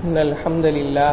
إن الحمد لله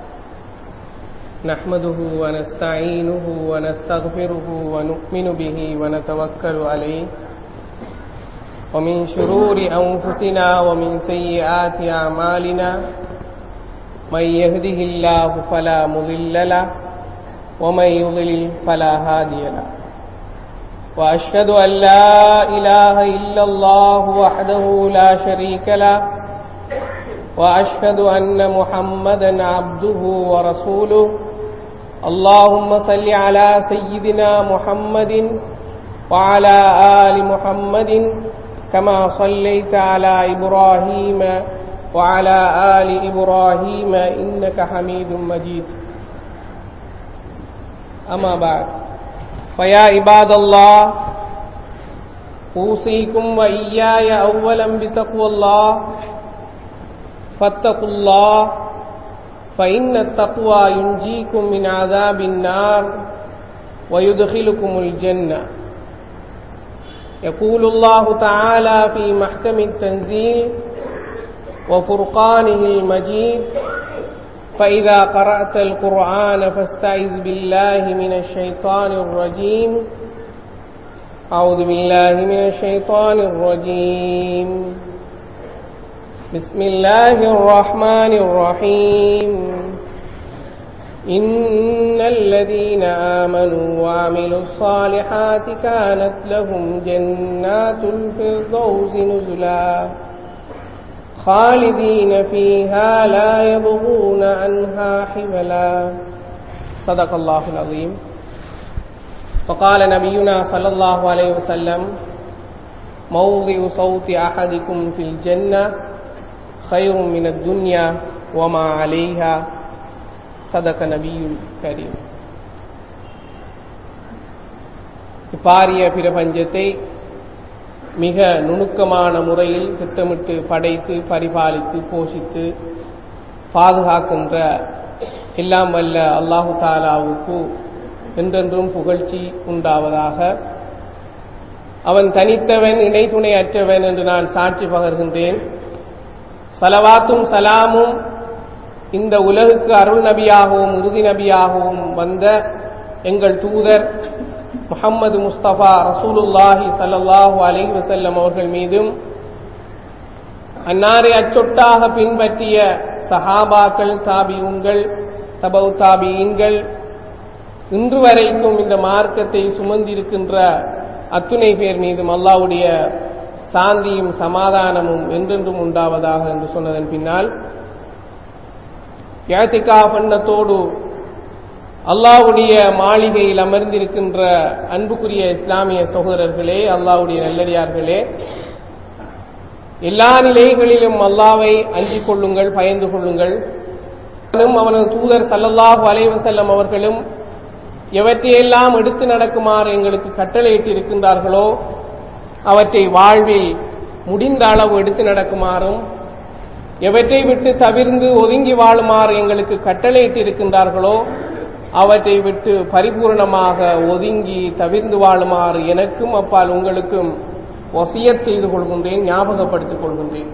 نحمده ونستعينه ونستغفره ونؤمن به ونتوكل عليه ومن شرور أنفسنا ومن سيئات أعمالنا من يهده الله فلا مضل له ومن يضلل فلا هادي له وأشهد أن لا إله إلا الله وحده لا شريك له وأشهد أن محمدا عبده ورسوله اللهم صل على سيدنا محمد وعلى آل محمد كما صليت على إبراهيم وعلى آل إبراهيم إنك حميد مجيد أما بعد فيا عباد الله أوصيكم وإياي أولا بتقوى الله فاتقوا الله فإن التقوى ينجيكم من عذاب النار ويدخلكم الجنة يقول الله تعالى في محكم التنزيل وفرقانه المجيد فإذا قرأت القرآن فاستعذ بالله من الشيطان الرجيم أعوذ بالله من الشيطان الرجيم بسم الله الرحمن الرحيم إن الذين آمنوا وعملوا الصالحات كانت لهم جنات الفردوس نزلا خالدين فيها لا يبغون عنها حبلا صدق الله العظيم وقال نبينا صلى الله عليه وسلم موضع صوت أحدكم في الجنة خير من الدنيا وما عليها صدق نبي كريم பாரிய பிரபஞ்சத்தை மிக நுணுக்கமான முறையில் திட்டமிட்டு படைத்து பரிபாலித்து போஷித்து பாதுகாக்கின்ற எல்லாம் வல்ல அல்லாஹு தாலாவுக்கு என்றென்றும் புகழ்ச்சி உண்டாவதாக அவன் தனித்தவன் இணை துணை அற்றவன் என்று நான் சாட்சி பகர்கின்றேன் சலவாத்தும் சலாமும் இந்த உலகுக்கு அருள் நபியாகவும் உறுதி நபியாகவும் வந்த எங்கள் தூதர் முகம்மது முஸ்தபா ரசூலுல்லாஹி சல்லாஹூ அலி வசல்லம் அவர்கள் மீதும் அன்னாரை அச்சொட்டாக பின்பற்றிய சஹாபாக்கள் தாபியுங்கள் தபவு தாபியீன்கள் இன்று வரைக்கும் இந்த மார்க்கத்தை சுமந்திருக்கின்ற அத்துணை பேர் மீதும் அல்லாவுடைய சாந்தியும் சமாதானமும் என்றென்றும் உண்டாவதாக என்று சொன்னதன் பின்னால் யாத்திகா பண்ணத்தோடு அல்லாவுடைய மாளிகையில் அமர்ந்திருக்கின்ற அன்புக்குரிய இஸ்லாமிய சகோதரர்களே அல்லாவுடைய நல்லடியார்களே எல்லா நிலைகளிலும் அல்லாவை அஞ்சிக் கொள்ளுங்கள் பயந்து கொள்ளுங்கள் அவனது தூதர் சல்லல்லாஹு அலைவசல்லம் அவர்களும் எவற்றையெல்லாம் எடுத்து நடக்குமாறு எங்களுக்கு கட்டளையிட்டு இருக்கின்றார்களோ அவற்றை வாழ்வில் முடிந்த அளவு எடுத்து நடக்குமாறும் எவற்றை விட்டு தவிர்ந்து ஒதுங்கி வாழுமாறு எங்களுக்கு கட்டளையிட்டு இருக்கின்றார்களோ அவற்றை விட்டு பரிபூர்ணமாக ஒதுங்கி தவிர்ந்து வாழுமாறு எனக்கும் அப்பால் உங்களுக்கும் ஒசியத் செய்து கொள்கின்றேன் ஞாபகப்படுத்திக் கொள்கின்றேன்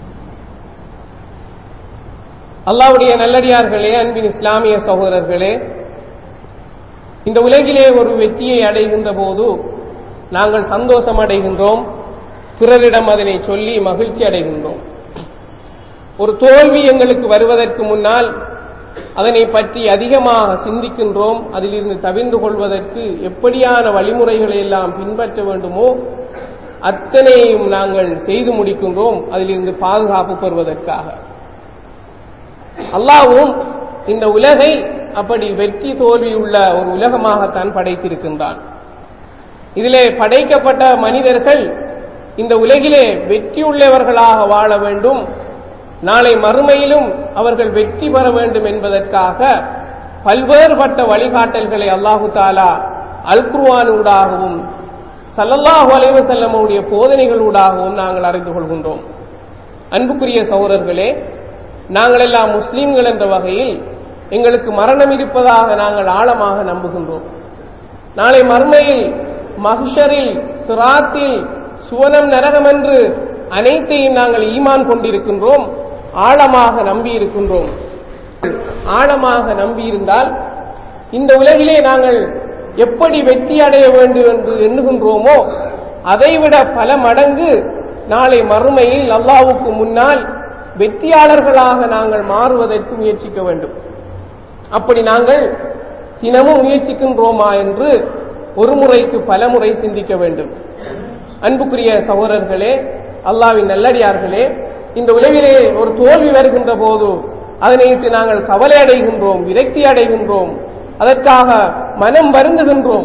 அல்லாவுடைய நல்லடியார்களே அன்பின் இஸ்லாமிய சகோதரர்களே இந்த உலகிலே ஒரு வெற்றியை அடைகின்ற போது நாங்கள் சந்தோஷம் அடைகின்றோம் பிறரிடம் அதனை சொல்லி மகிழ்ச்சி அடைகின்றோம் ஒரு தோல்வி எங்களுக்கு வருவதற்கு முன்னால் அதனை பற்றி அதிகமாக சிந்திக்கின்றோம் அதிலிருந்து தவிர்ந்து கொள்வதற்கு எப்படியான வழிமுறைகளை எல்லாம் பின்பற்ற வேண்டுமோ அத்தனையும் நாங்கள் செய்து முடிக்கின்றோம் அதிலிருந்து பாதுகாப்பு பெறுவதற்காக அல்லாவும் இந்த உலகை அப்படி வெற்றி தோல்வியுள்ள ஒரு உலகமாகத்தான் படைத்திருக்கின்றான் இதிலே படைக்கப்பட்ட மனிதர்கள் இந்த உலகிலே வெற்றியுள்ளவர்களாக வாழ வேண்டும் நாளை மறுமையிலும் அவர்கள் வெற்றி பெற வேண்டும் என்பதற்காக பல்வேறுபட்ட வழிகாட்டல்களை அல்லாஹு தாலா அல்குர்வானூடாகவும் சல்லல்லாஹு அலைவ செல்லமுடைய போதனைகளூடாகவும் நாங்கள் அறிந்து கொள்கின்றோம் அன்புக்குரிய சகோதரர்களே நாங்கள் எல்லாம் முஸ்லீம்கள் என்ற வகையில் எங்களுக்கு மரணம் இருப்பதாக நாங்கள் ஆழமாக நம்புகின்றோம் நாளை மறுமையில் மஹ்ஷரில் சிராத்தில் சுவனம் நரகம் என்று அனைத்தையும் நாங்கள் ஈமான் கொண்டிருக்கின்றோம் ஆழமாக நம்பி இருக்கின்றோம் ஆழமாக நம்பி இருந்தால் இந்த உலகிலே நாங்கள் எப்படி வெற்றி அடைய வேண்டும் என்று எண்ணுகின்றோமோ அதைவிட பல மடங்கு நாளை மறுமையில் அல்லாவுக்கு முன்னால் வெற்றியாளர்களாக நாங்கள் மாறுவதற்கு முயற்சிக்க வேண்டும் அப்படி நாங்கள் தினமும் முயற்சிக்கின்றோமா என்று ஒரு முறைக்கு பல முறை சிந்திக்க வேண்டும் அன்புக்குரிய சகோதரர்களே அல்லாவின் நல்லடியார்களே இந்த உலகிலே ஒரு தோல்வி வருகின்ற போது அதனையிட்டு நாங்கள் கவலை அடைகின்றோம் விரக்தி அடைகின்றோம் அதற்காக மனம் வருந்துகின்றோம்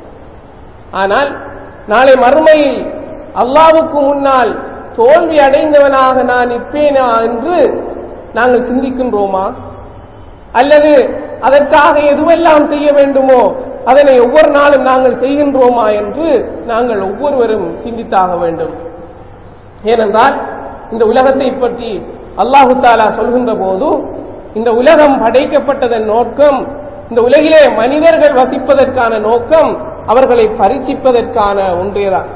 ஆனால் நாளை மறுமையில் அல்லாவுக்கு முன்னால் தோல்வி அடைந்தவனாக நான் நிற்பேனா என்று நாங்கள் சிந்திக்கின்றோமா அல்லது அதற்காக எதுவெல்லாம் செய்ய வேண்டுமோ அதனை ஒவ்வொரு நாளும் நாங்கள் செய்கின்றோமா என்று நாங்கள் ஒவ்வொருவரும் சிந்தித்தாக வேண்டும் ஏனென்றால் இந்த உலகத்தை பற்றி அல்லாஹு தாலா சொல்கின்ற போது இந்த உலகம் படைக்கப்பட்டதன் நோக்கம் இந்த உலகிலே மனிதர்கள் வசிப்பதற்கான நோக்கம் அவர்களை பரிசிப்பதற்கான ஒன்றேதான்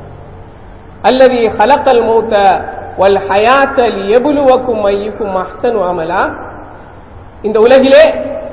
அல்லது ஹலக்கல் மூத்த வல் ஹயாத்தல் எபுலுவக்கும் மையுக்கும் அஹ்சன் அமலா இந்த உலகிலே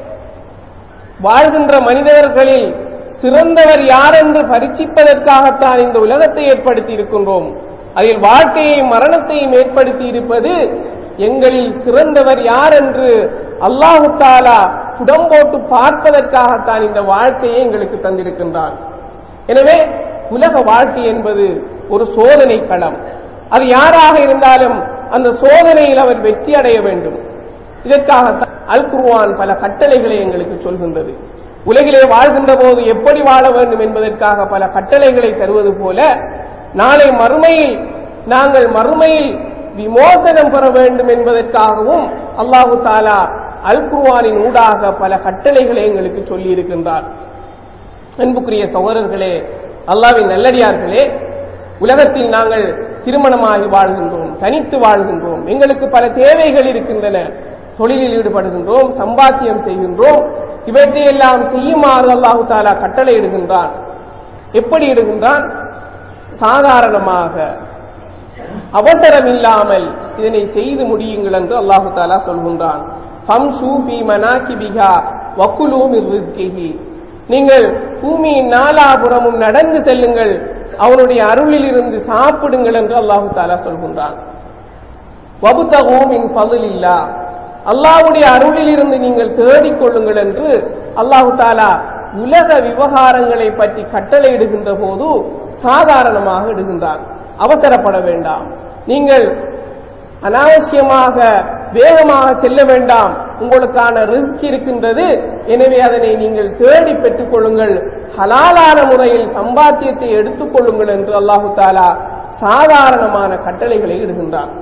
வாழ்கின்ற மனிதர்களில் சிறந்தவர் யார் என்று பரிசிப்பதற்காகத்தான் இந்த உலகத்தை ஏற்படுத்தி இருக்கின்றோம் அதில் வாழ்க்கையையும் மரணத்தையும் ஏற்படுத்தி இருப்பது எங்களில் சிறந்தவர் யார் என்று அல்லாஹு தாலா புடம்போட்டு பார்ப்பதற்காகத்தான் இந்த வாழ்க்கையை எங்களுக்கு தந்திருக்கின்றான் எனவே உலக வாழ்க்கை என்பது ஒரு சோதனை களம் அது யாராக இருந்தாலும் அந்த சோதனையில் அவர் வெற்றி அடைய வேண்டும் இதற்காகத்தான் அல் குர்வான் பல கட்டளைகளை எங்களுக்கு சொல்கின்றது உலகிலே வாழ்கின்ற போது எப்படி வாழ வேண்டும் என்பதற்காக பல கட்டளைகளை தருவது போல நாளை மறுமையில் நாங்கள் மறுமையில் விமோசனம் பெற வேண்டும் என்பதற்காகவும் அல்லாஹு தாலா அல் குர்வானின் ஊடாக பல கட்டளைகளை எங்களுக்கு சொல்லி இருக்கின்றார் அன்புக்குரிய சகோதரர்களே அல்லாவின் நல்லடியார்களே உலகத்தில் நாங்கள் திருமணமாகி வாழ்கின்றோம் தனித்து வாழ்கின்றோம் எங்களுக்கு பல தேவைகள் இருக்கின்றன தொழிலில் ஈடுபடுகின்றோம் சம்பாத்தியம் செய்கின்றோம் இவற்றையெல்லாம் செய்யுமாறு அல்லாஹு தாலா கட்டளை இடுகின்றான் எப்படி இடுகின்றான் சாதாரணமாக அவசரம் இல்லாமல் இதனை செய்து முடியுங்கள் என்று அல்லாஹு தாலா சொல்கின்றான் நீங்கள் பூமியின் நாலாபுறமும் நடந்து செல்லுங்கள் அவனுடைய அருளில் இருந்து சாப்பிடுங்கள் என்று அல்லாஹு தாலா சொல்கின்றான் வபுத்தகோமின் பதில் இல்லா அல்லாவுடைய அருளில் இருந்து நீங்கள் தேடிக் கொள்ளுங்கள் என்று அல்லாஹு தாலா உலக விவகாரங்களை பற்றி கட்டளையிடுகின்ற போது சாதாரணமாக இடுகின்றான் அவசரப்பட வேண்டாம் நீங்கள் அனாவசியமாக வேகமாக செல்ல வேண்டாம் உங்களுக்கான ரிஸ்க் இருக்கின்றது எனவே அதனை நீங்கள் தேடி பெற்றுக் கொள்ளுங்கள் ஹலாலான முறையில் சம்பாத்தியத்தை எடுத்துக் கொள்ளுங்கள் என்று அல்லாஹு தாலா சாதாரணமான கட்டளைகளை இடுகின்றான்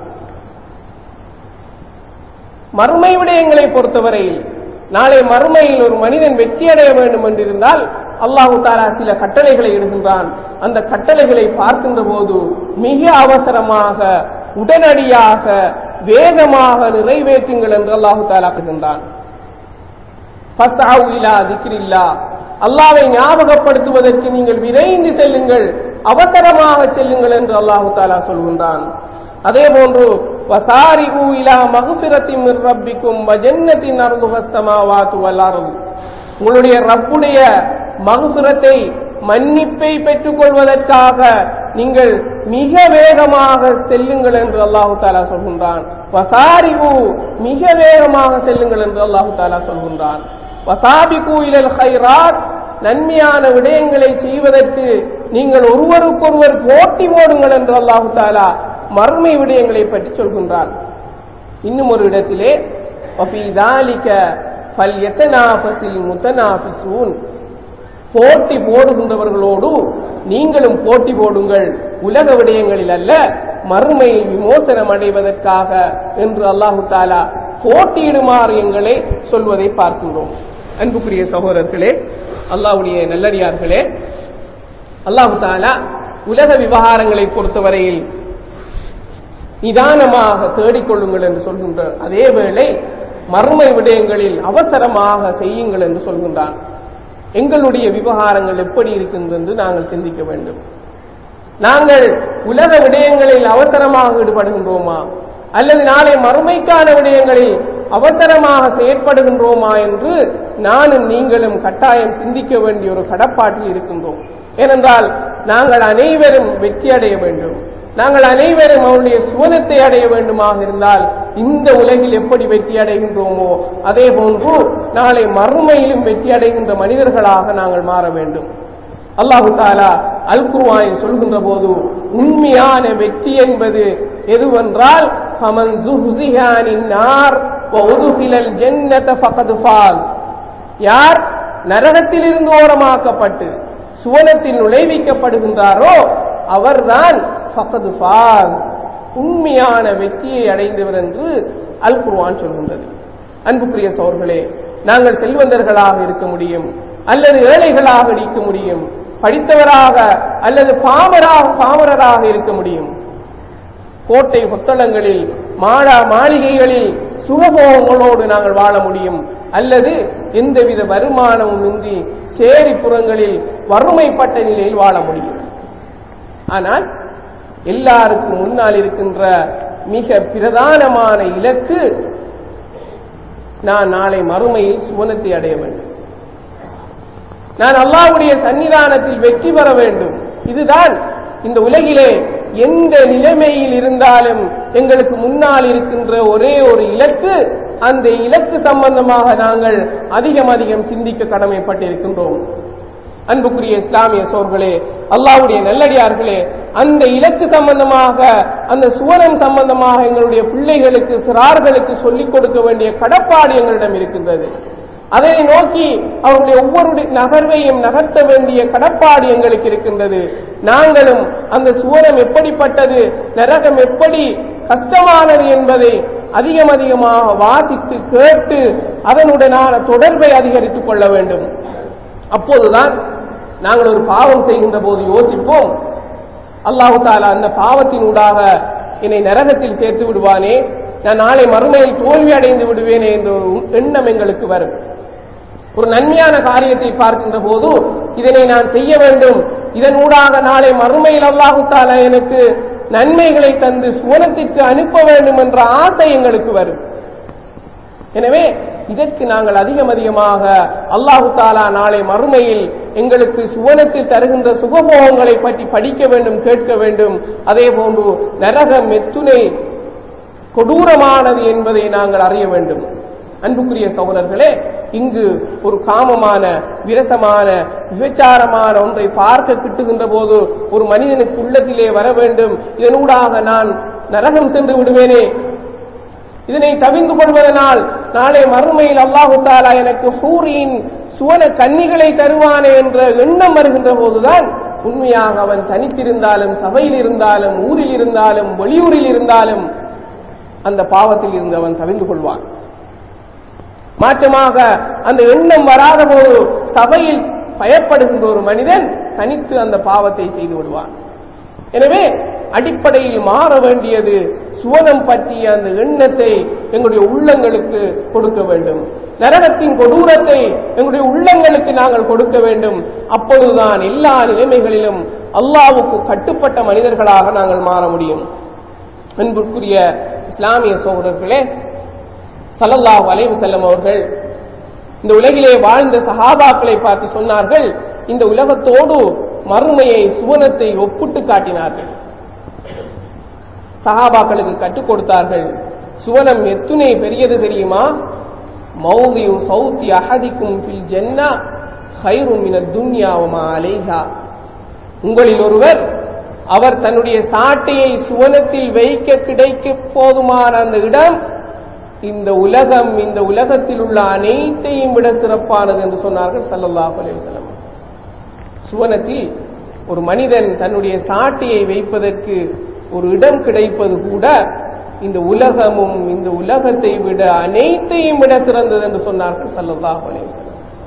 மறுமை விடயங்களை பொறுத்தவரையில் நாளை மறுமையில் ஒரு மனிதன் வெற்றி அடைய வேண்டும் என்றிருந்தால் அல்லாஹு தாலா சில கட்டளைகளை இடுகின்றான் அந்த கட்டளைகளை பார்க்கின்ற போது மிக அவசரமாக உடனடியாக வேகமாக நிறைவேற்றுங்கள் என்று அல்லாஹு தாலா கூறுகின்றான் அல்லாவை ஞாபகப்படுத்துவதற்கு நீங்கள் விரைந்து செல்லுங்கள் அவசரமாக செல்லுங்கள் என்று அல்லாஹு தாலா சொல்கின்றான் அதே போன்று வசாரிகு இலா மகுபிரத்தின் ரப்பிக்கும் வஜன்னத்தின் அருந்துகஸ்தமாவாத்து வல்லாரும் உங்களுடைய ரப்புடைய மகுசுரத்தை மன்னிப்பை பெற்றுக் கொள்வதற்காக நீங்கள் மிக வேகமாக செல்லுங்கள் என்று அல்லாஹு தாலா சொல்கின்றான் வசாரிகு மிக வேகமாக செல்லுங்கள் என்று அல்லாஹு தாலா சொல்கின்றான் வசாபிகு இலல் ஹைராத் நன்மையான விடயங்களை செய்வதற்கு நீங்கள் ஒருவருக்கொருவர் போட்டி போடுங்கள் என்று அல்லாஹு தாலா மறுமை விடயங்களை பற்றி சொல்கின்றான் இன்னும் ஒரு இடத்திலே போட்டி போடுகின்றவர்களோடு நீங்களும் போட்டி போடுங்கள் உலக விடயங்களில் அல்ல மறுமையை விமோசனம் அடைவதற்காக என்று அல்லாஹு தாலா போட்டியிடுமாறு எங்களை சொல்வதை பார்க்கின்றோம் அன்புக்குரிய சகோதரர்களே அல்லாஹுடைய நல்லடியார்களே அல்லாஹு தாலா உலக விவகாரங்களை பொறுத்தவரையில் நிதானமாக தேடிக்கொள்ளுங்கள் என்று சொல்கின்ற அதே வேளை மர்ம விடயங்களில் அவசரமாக செய்யுங்கள் என்று சொல்கின்றான் எங்களுடைய விவகாரங்கள் எப்படி இருக்கின்றது என்று நாங்கள் சிந்திக்க வேண்டும் நாங்கள் உலக விடயங்களில் அவசரமாக ஈடுபடுகின்றோமா அல்லது நாளை மறுமைக்கான விடயங்களில் அவசரமாக செயற்படுகின்றோமா என்று நானும் நீங்களும் கட்டாயம் சிந்திக்க வேண்டிய ஒரு கடப்பாட்டில் இருக்கின்றோம் ஏனென்றால் நாங்கள் அனைவரும் வெற்றி அடைய வேண்டும் நாங்கள் அனைவரும் அவருடைய சுவனத்தை அடைய வேண்டுமாக இருந்தால் இந்த உலகில் எப்படி வெற்றி அடைகின்றோமோ அதே போன்று நாளை மறுமையிலும் வெற்றி அடைகின்ற மனிதர்களாக நாங்கள் மாற வேண்டும் அல்லாஹு தாலா அல் குர்வானில் சொல்கின்ற போது உண்மையான வெற்றி என்பது எதுவென்றால் ஃபமன் ஸுஹ்ஸிஹ அனின் நார் வ உதுகிலல் ஜன்னத ஃபகத் ஃபாஸ் யார் நரகத்திலிருந்து ஓரமாக்கப்பட்டு சுவனத்தில் நுழைவிக்கப்படுகின்றாரோ அவர்தான் ஃபகத் ஃபாஸ் உண்மையான வெற்றியை அடைந்தவர் என்று அல் குர்ஆன் சொல்கின்றது அன்புக்குரிய சோர்களே நாங்கள் செல்வந்தர்களாக இருக்க முடியும் அல்லது ஏழைகளாக இருக்க முடியும் படித்தவராக அல்லது பாமராக பாமரராக இருக்க முடியும் கோட்டை கொத்தளங்களில் மாடா மாளிகைகளில் சுகபோகங்களோடு நாங்கள் வாழ முடியும் அல்லது எந்தவித வருமானமும் இன்றி சேரிப்புறங்களில் வறுமைப்பட்ட நிலையில் வாழ முடியும் ஆனால் எல்லாருக்கும் முன்னால் இருக்கின்ற மிக பிரதானமான இலக்கு நான் நாளை மறுமையில் சுவனத்தை அடைய வேண்டும் நான் அல்லாஹ்வுடைய சன்னிதானத்தில் வெற்றி பெற வேண்டும் இதுதான் இந்த உலகிலே எந்த நிலைமையில் இருந்தாலும் எங்களுக்கு முன்னால் இருக்கின்ற ஒரே ஒரு இலக்கு அந்த இலக்கு சம்பந்தமாக நாங்கள் அதிகம் அதிகம் சிந்திக்க கடமைப்பட்டிருக்கின்றோம் அன்புக்குரிய இஸ்லாமிய சோர்களே அல்லாஹ்வுடைய நல்லடியார்களே அந்த இலக்கு சம்பந்தமாக அந்த சுவனம் சம்பந்தமாக எங்களுடைய பிள்ளைகளுக்கு சிறார்களுக்கு சொல்லிக் கொடுக்க வேண்டிய கடப்பாடு எங்களிடம் இருக்கின்றது அதை நோக்கி அவருடைய ஒவ்வொரு நகர்வையும் நகர்த்த வேண்டிய கடப்பாடு எங்களுக்கு இருக்கின்றது நாங்களும் அந்த சுவனம் எப்படிப்பட்டது நரகம் எப்படி கஷ்டமானது என்பதை அதிகம் அதிகமாக வாசித்து கேட்டு அதனுடனான தொடர்பை அதிகரித்துக் கொள்ள வேண்டும் அப்போதுதான் நாங்கள் ஒரு பாவம் செய்கின்ற போது யோசிப்போம் அல்லாஹு தாலா அந்த பாவத்தினூடாக என்னை நரகத்தில் சேர்த்து விடுவானே நான் நாளை மறுமையில் தோல்வி அடைந்து விடுவேனே என்ற ஒரு எண்ணம் எங்களுக்கு வரும் ஒரு நன்மையான காரியத்தை பார்க்கின்ற போது இதனை நான் செய்ய வேண்டும் இதனூடாக நாளை மறுமையில் அல்லாஹு தாலா எனக்கு நன்மைகளை தந்து சுவனத்திற்கு அனுப்ப வேண்டும் என்ற ஆசை எங்களுக்கு வரும் எனவே இதற்கு நாங்கள் அதிகம் அதிகமாக அல்லாஹு தாலா நாளை மறுமையில் எங்களுக்கு சுவனத்தில் தருகின்ற சுகபோகங்களை பற்றி படிக்க வேண்டும் கேட்க வேண்டும் அதே போன்று நரகம் எத்துணை கொடூரமானது என்பதை நாங்கள் அறிய வேண்டும் அன்புக்குரிய சகோதரர்களே இங்கு ஒரு காமமான விரசமான விபச்சாரமான ஒன்றை பார்க்க கிட்டுகின்ற போது ஒரு மனிதனுக்கு உள்ளத்திலே வர வேண்டும் இதனூடாக நான் நரகம் சென்று விடுவேனே இதனை தவிர்ந்து கொள்வதனால் நாளை மறுமையில் அல்லாஹு தாலா எனக்கு ஹூரியின் சுவன கன்னிகளை தருவானே என்ற எண்ணம் வருகின்ற போதுதான் உண்மையாக அவன் தனித்திருந்தாலும் சபையில் இருந்தாலும் ஊரில் இருந்தாலும் வெளியூரில் இருந்தாலும் அந்த பாவத்தில் இருந்து அவன் தவிர்ந்து கொள்வான் மாற்றமாக அந்த எண்ணம் வராத போது சபையில் பயப்படுகின்ற ஒரு மனிதன் தனித்து அந்த பாவத்தை செய்து விடுவான் எனவே அடிப்படையில் மாற வேண்டியது சுவனம் பற்றிய அந்த எண்ணத்தை எங்களுடைய உள்ளங்களுக்கு கொடுக்க வேண்டும் நரகத்தின் கொடூரத்தை எங்களுடைய உள்ளங்களுக்கு நாங்கள் கொடுக்க வேண்டும் அப்பொழுதுதான் எல்லா நிலைமைகளிலும் அல்லாவுக்கு கட்டுப்பட்ட மனிதர்களாக நாங்கள் மாற முடியும் அன்புக்குரிய இஸ்லாமிய சோதரர்களே சல்லல்லாஹு அலைவு செல்லம் அவர்கள் இந்த உலகிலே வாழ்ந்த சஹாபாக்களை பார்த்து சொன்னார்கள் இந்த உலகத்தோடு மறுமையை சுவனத்தை ஒப்பிட்டு காட்டினார்கள் சஹாபாக்களுக்கு கற்றுக் கொடுத்தார்கள் சுவனம் எத்துணை பெரியது தெரியுமா மௌலியு சௌத்தி அஹதிக்கும் ஃபில் ஜன்னா ஹைரும் மின துன்யாவமா அலைஹா உங்களில் ஒருவர் அவர் தன்னுடைய சாட்டையை சுவனத்தில் வைக்க கிடைக்க போதுமான அந்த இடம் இந்த உலகம் இந்த உலகத்தில் உள்ள அனைத்தையும் விட சிறப்பானது என்று சொன்னார்கள் சல்லல்லாஹு அலைஹி வஸல்லம் சுவனத்தில் ஒரு மனிதன் தன்னுடைய சாட்டையை வைப்பதற்கு ஒரு இடம் கிடைப்பது கூட இந்த உலகமும் இந்த உலகத்தை விட அனைத்தையும் விட சிறந்தது என்று சொன்னார்கள் சல்லல்லாஹு அலைஹி வஸல்லம்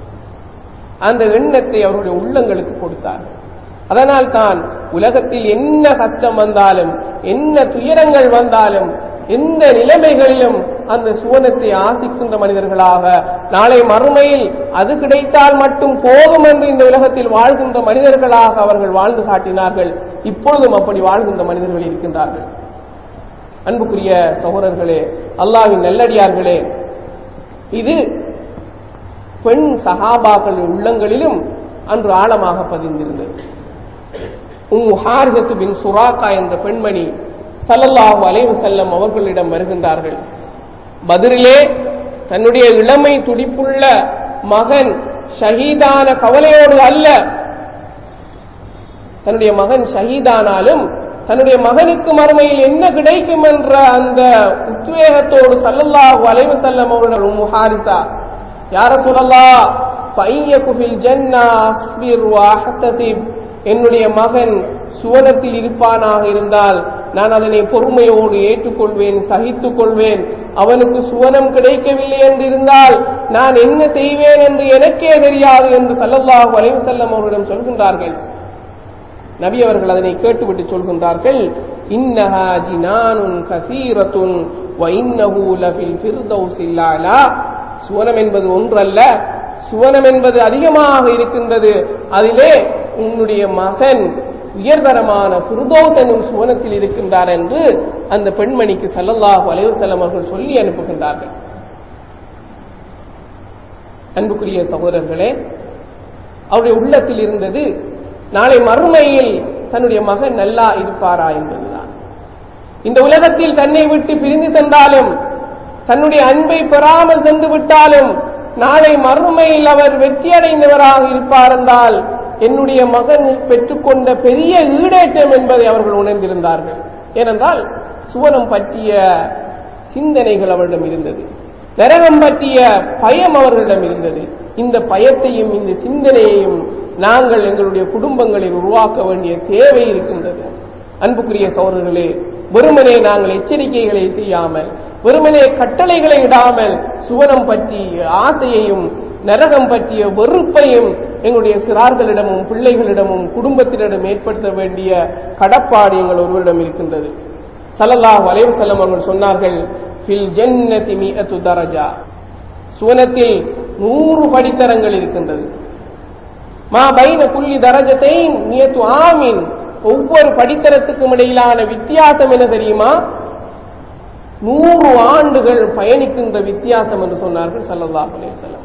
அந்த எண்ணத்தை அவருடைய உள்ளங்களுக்கு கொடுத்தார்கள் அதனால் தான் உலகத்தில் என்ன கஷ்டம் வந்தாலும் என்ன துயரங்கள் வந்தாலும் எந்த நிலைமைகளிலும் அந்த சுவனத்தை ஆசிக்கின்ற மனிதர்களாக நாளை மறுமையில் அது கிடைத்தால் மட்டும் போதும் என்று இந்த உலகத்தில் வாழ்கின்ற மனிதர்களாக அவர்கள் வாழ்ந்து காட்டினார்கள் இப்பொழுதும் அப்படி வாழ்கின்ற மனிதர்கள் இருக்கின்றார்கள் அன்புக்குரிய சகோதரர்களே அல்லாஹ்வின் நல்லடியார்களே இது பெண் சஹாபாக்கள் உள்ளங்களிலும் அன்று ஆழமாக பதிந்திருந்தது உம்மு ஹாரிசத்து பின் சுராக்கா என்ற பெண்மணி ஸல்லல்லாஹு அலைஹி வஸல்லம் அவர்களிடம் வருகின்றார்கள் பதிரிலே தன்னுடைய இளமை துடிப்புள்ள மகன் ஷஹீதான கவலையோடு அல்ல தன்னுடைய மகன் ஷஹீதானாலும் தன்னுடைய மகனுக்கு மறுமையில் என்ன கிடைக்கும் என்ற அந்த உத்வேகத்தோடு சல்லல்லாஹு அலைஹி வஸல்லம் அவர்கள் உம்மு ஹாரிசா யார சொல்லல்லா பையகுபில் ஜன்னா அஸ்பிர் வாஹ்தசிப் என்னுடைய மகன் சுவனத்தில் இருப்பானாக இருந்தால் நான் அதனை பொறுமையோடு ஏற்றுக்கொள்வேன் சகித்துக் கொள்வேன் அவனுக்கு சுவனம் கிடைக்கவில்லை என்று இருந்தால் நான் என்ன செய்வேன் என்று எனக்கே தெரியாது என்று சல்லல்லாஹு அலைஹி வஸல்லம் அவர்களிடம் சொல்கின்றார்கள் நபி அவர்கள் அதனை கேட்டுவிட்டு சொல்கின்றார்கள் இன்னஹா ஜினானுன் கசீரத்துன் வ இன்னஹு லஃபில் ஃபிர்தௌஸில் அலா சுவனம் என்பது ஒன்றல்ல சுவனம் என்பது அதிகமாக இருக்கின்றது அதிலே உன்னுடைய மகன் உயர்தரமான புருதோஸ் என்னும் சுவனத்தில் இருக்கின்றார் என்று அந்த பெண்மணிக்கு சல்லல்லாஹு அலைஹி வஸல்லம் அவர்கள் சொல்லி அனுப்புகின்றார்கள் அன்புக்குரிய சகோதரர்களே அவருடைய உள்ளத்தில் இருந்தது நாளை மறுமையில் தன்னுடைய மகன் நல்லா இருப்பாரா என்பதுதான் இந்த உலகத்தில் தன்னை விட்டு பிரிந்து சென்றாலும் தன்னுடைய அன்பை பெறாமல் சென்று விட்டாலும் நாளை மறுமையில் அவர் வெற்றியடைந்தவராக இருப்பார் என்றால் என்னுடைய மகன் பெற்றுக்கொண்ட பெரிய ஈடேற்றம் என்பதை அவர்கள் உணர்ந்திருந்தார்கள் ஏனென்றால் சுவனம் பற்றிய சிந்தனைகள் அவரிடம் இருந்தது நரகம் பற்றிய பயம் அவர்களிடம் இருந்தது இந்த பயத்தையும் இந்த சிந்தனையையும் நாங்கள் எங்களுடைய குடும்பங்களில் உருவாக்க வேண்டிய தேவை இருக்கின்றது அன்புக்குரிய சோழர்களே வெறுமனே நாங்கள் எச்சரிக்கைகளை செய்யாமல் வெறுமனே கட்டளைகளை இடாமல் சுவனம் பற்றிய ஆசையையும் நரகம் பற்றிய வெறுப்பையும் எங்களுடைய சிறார்களிடமும் பிள்ளைகளிடமும் குடும்பத்தினரிடம் ஏற்படுத்த வேண்டிய கடப்பாடு எங்கள் ஒருவரிடம் இருக்கின்றது சல்லல்லாஹு அலைஹி வஸல்லம் அவர்கள் சொன்னார்கள் ஃபில் ஜன்னதி மிஅத்து தரஜா சுவனத்தில் நூறு படித்தரங்கள் இருக்கின்றது மா பைன குல்லி தரஜத்தை நியத்து ஆமீன் ஒவ்வொரு படித்தரத்துக்கும் இடையிலான வித்தியாசம் என்ன தெரியுமா நூறு ஆண்டுகள் பயணிக்கின்ற வித்தியாசம் என்று சொன்னார்கள் சல்லல்லாஹு அலைஹி வஸல்லம்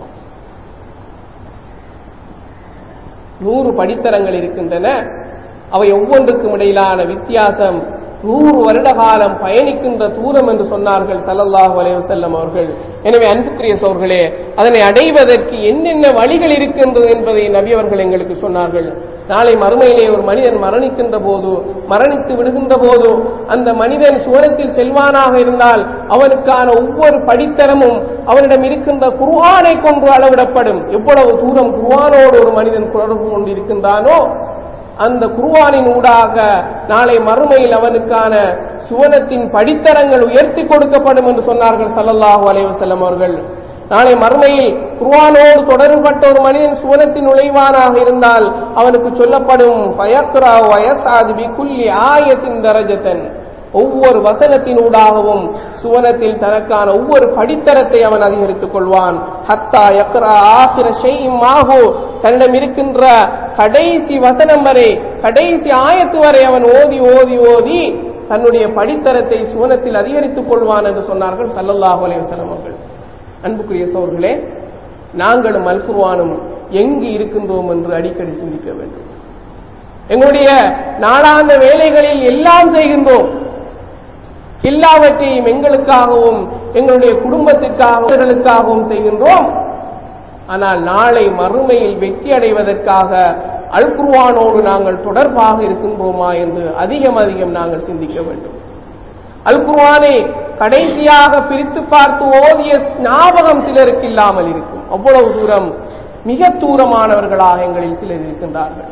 நூறு படித்தரங்கள் இருக்கின்றன அவை ஒவ்வொன்றுக்கும் இடையிலான வித்தியாசம் நூறு வருட காலம் பயணிக்கின்ற தூரம் என்று சொன்னார்கள் சல்லல்லாஹு அலைஹி வஸல்லம் அவர்கள் எனவே அன்புக்குரிய சோர்களே அதனை அடைவதற்கு என்னென்ன வழிகள் இருக்கின்றது என்பதை நபி அவர்கள் எங்களுக்கு சொன்னார்கள் நாளை மறுமையிலே ஒரு மனிதன் மரணிக்கின்ற போது மரணித்து விடுகின்ற போது அந்த மனிதன் சுவனத்தில் செல்வானாக இருந்தால் அவனுக்கான ஒவ்வொரு படித்தரமும் அவனிடம் இருக்கின்ற குர்ஆனை கொண்டு அளவிடப்படும் எவ்வளவு தூரம் குர்ஆனோடு ஒரு மனிதன் தொடர்பு கொண்டு இருக்கின்றானோ அந்த குருவானின் ஊடாக நாளை மறுமையில் அவனுக்கான சுவனத்தின் படித்தரங்கள் உயர்த்தி கொடுக்கப்படும் என்று சொன்னார்கள் சல்லல்லாஹு அலைஹி வஸல்லம் அவர்கள் நாளை மறுமையில் குர்ஆனோடு தொடர்பட்ட ஒரு மனிதன் சுவனத்தின் நுழைவானாக இருந்தால் அவனுக்கு சொல்லப்படும் பயக்ரா வயசாது பிகுல்லி ஆயத்தின் தரஜத்தன் ஒவ்வொரு வசனத்தினூடாகவும் சுவனத்தில் தனக்கான ஒவ்வொரு படித்தரத்தை அவன் அதிகரித்துக் கொள்வான் ஹத்தா யக்ரா ஆசிர ஷெய்யும் மாஹு தன்னிடம் இருக்கின்ற கடைசி வசனம் வரை கடைசி ஆயத்து வரை அவன் ஓதி ஓதி ஓதி தன்னுடைய படித்தரத்தை சுவனத்தில் அதிகரித்துக் கொள்வான் என்று சொன்னார்கள் சல்லல்லாஹு அலைஹி வஸல்லம் அவர்கள் அன்புக்குரிய சோர்களே நாங்களும் அல்குர்வானும் எங்கு இருக்கின்றோம் என்று அடிக்கடி சிந்திக்க வேண்டும் எங்களுடைய நாளாந்த வேலைகளில் எல்லாம் செய்கின்றோம் எல்லாவற்றையும் எங்களுக்காகவும் எங்களுடைய குடும்பத்திற்காகவும் செய்கின்றோம் ஆனால் நாளை மறுமையில் வெற்றி அடைவதற்காக அல்குர்வானோடு நாங்கள் தொடர்பாக இருக்கின்றோமா என்று அதிகம் அதிகம் நாங்கள் சிந்திக்க வேண்டும் அல்குர்வானை கடைசியாக பிரித்து பார்த்து ஓதிய ஞாபகம் சிலருக்கு இல்லாமல் இருக்கும் அவ்வளவு தூரம் மிக தூரமானவர்களாக எங்களில் சிலர் இருக்கின்றார்கள்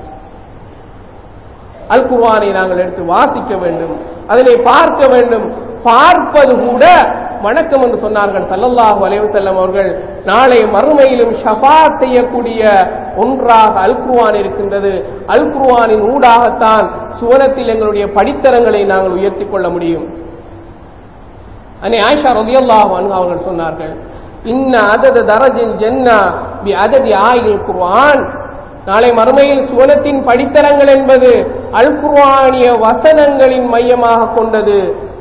அல் குர்வானை நாங்கள் எடுத்து வாசிக்க வேண்டும் அதனை பார்க்க வேண்டும் பார்ப்பது கூட வணக்கம் என்று சொன்னார்கள் சல்லல்லாஹு அலைஹி செல்லம் அவர்கள் நாளை மறுமையிலும் ஷபா செய்யக்கூடிய ஒன்றாக அல் குர்வான் இருக்கின்றது அல் குர்வானின் ஊடாகத்தான் சுவனத்தில் எங்களுடைய படித்தரங்களை நாங்கள் உயர்த்திக் கொள்ள முடியும் அனே ஆயிஷா ரலியல்லாஹு அன்ஹா அவர்கள் சொன்னார்கள் இன்ன அதத தரஜில் ஜன்னா பி அததி ஆயில் குர்ஆன் நாளை மறுமையில் சுவனத்தின் படித்தரங்கள் என்பது அல் குர்ஆனிய வசனங்களின் மையமாக கொண்டது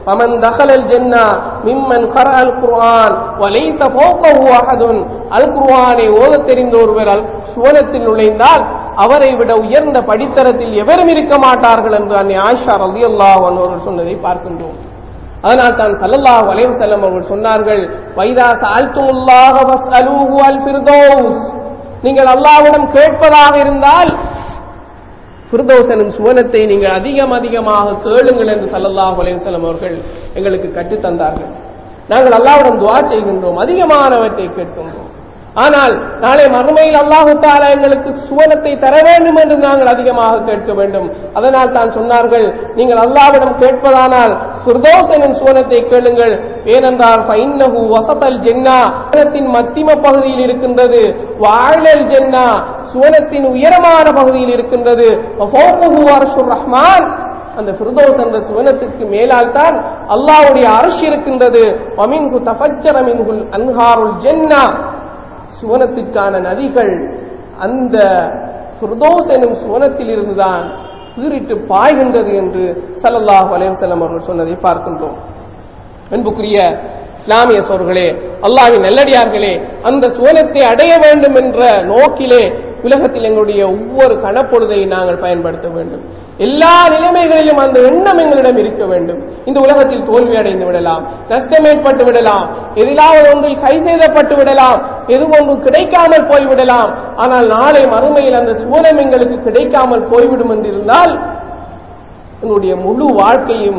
ومن دخل الجنة ممن قرأ القرآن وليس فوقه أحد அல் குர்ஆனை ஓதத் தெரிந்த ஒருவர் அல் சுவனத்தில் நுழைந்தால் அவரை விட உயர்ந்த படித்தரத்தில் எவரும் இருக்க மாட்டார்கள் என்று அன்னை ஆயிஷா ரலியல்லாஹு அன்ஹா அவர்கள் சொன்னதை பார்க்கின்றோம் அதனால் தான் சல்லல்லாஹு அலைஹி வஸல்லம் அவர்கள் சொன்னார்கள் வைதா சஅல்துல்லாஹ ஃபஸ்அலூஹு அல் ஃபிர்தௌஸ் நீங்கள் அல்லாஹ்விடம் கேட்பதாக இருந்தால் ஃபிர்தௌஸ் எனும் சுவனத்தை நீங்கள் அதிகம் அதிகமாக கேளுங்கள் என்று சல்லல்லாஹு அலைஹி வஸல்லம் அவர்கள் எங்களுக்கு கற்றுத் தந்தார்கள் நாங்கள் அல்லாஹ்விடம் துஆ செய்கின்றோம் அதிகமானவற்றை கேட்கின்றோம் ஆனால் நாளை மறுமையில் அல்லாஹு தாலா எங்களுக்கு சுவனத்தை தர வேண்டும் என்று நாங்கள் அதிகமாக கேட்க வேண்டும் அதனால் தான் சொன்னார்கள் நீங்கள் அல்லாவிடம் கேட்பதானால் சுர்தோஸ் எனும் சுவனத்தை கேளுங்கள் ஏனென்றால் ஃபைன்னஹு வசதல் ஜென்னா சுவனத்தின் மத்திம பகுதியில் இருக்கின்றது வாழல் ஜென்னா சுவனத்தின் உயரமான பகுதியில் இருக்கின்றது வஃபௌகுஹு அர்ஷுர் ரஹ்மான் அந்த ஃபிர்தௌஸ் என்ற சுவனத்துக்கு மேலால் தான் அல்லாஹ்வுடைய அர்ஷ் இருக்கின்றது வமின்ஹு தஃபஜ்ஜர மின்ஹுல் அன்ஹாருல் ஜென்னா சுவனத்திற்கான நதிகள் அந்த ஃபிர்தௌஸ் எனும் சுவனத்தில் இருந்துதான் பீறிட்டு பாய்கின்றது என்று ஸல்லல்லாஹு அலைஹி வஸல்லம் அவர்கள் சொன்னதை பார்க்கின்றோம் அன்புக்குரிய இஸ்லாமிய சோர்களே அல்லாஹ்வின் நல்லடியார்களே அந்த சுவனத்தை அடைய வேண்டும் என்ற நோக்கிலே உலகத்தில் எங்களுடைய ஒவ்வொரு கணப்பொழுதை நாங்கள் பயன்படுத்த வேண்டும் எல்லா நிலைமைகளிலும் அந்த எண்ணம் எங்களிடம் இருக்க வேண்டும் இந்த உலகத்தில் தோல்வி அடைந்து விடலாம் நஷ்டம் ஏற்பட்டு விடலாம் எதிலாவது ஒன்றில் கை செய்தப்பட்டு விடலாம் எது ஒன்றும் கிடைக்காமல் போய்விடலாம் ஆனால் நாளை மறுமையில் அந்த சுவனம் எங்களுக்கு கிடைக்காமல் போய்விடும் என்றிருந்தால் எங்களுடைய முழு வாழ்க்கையும்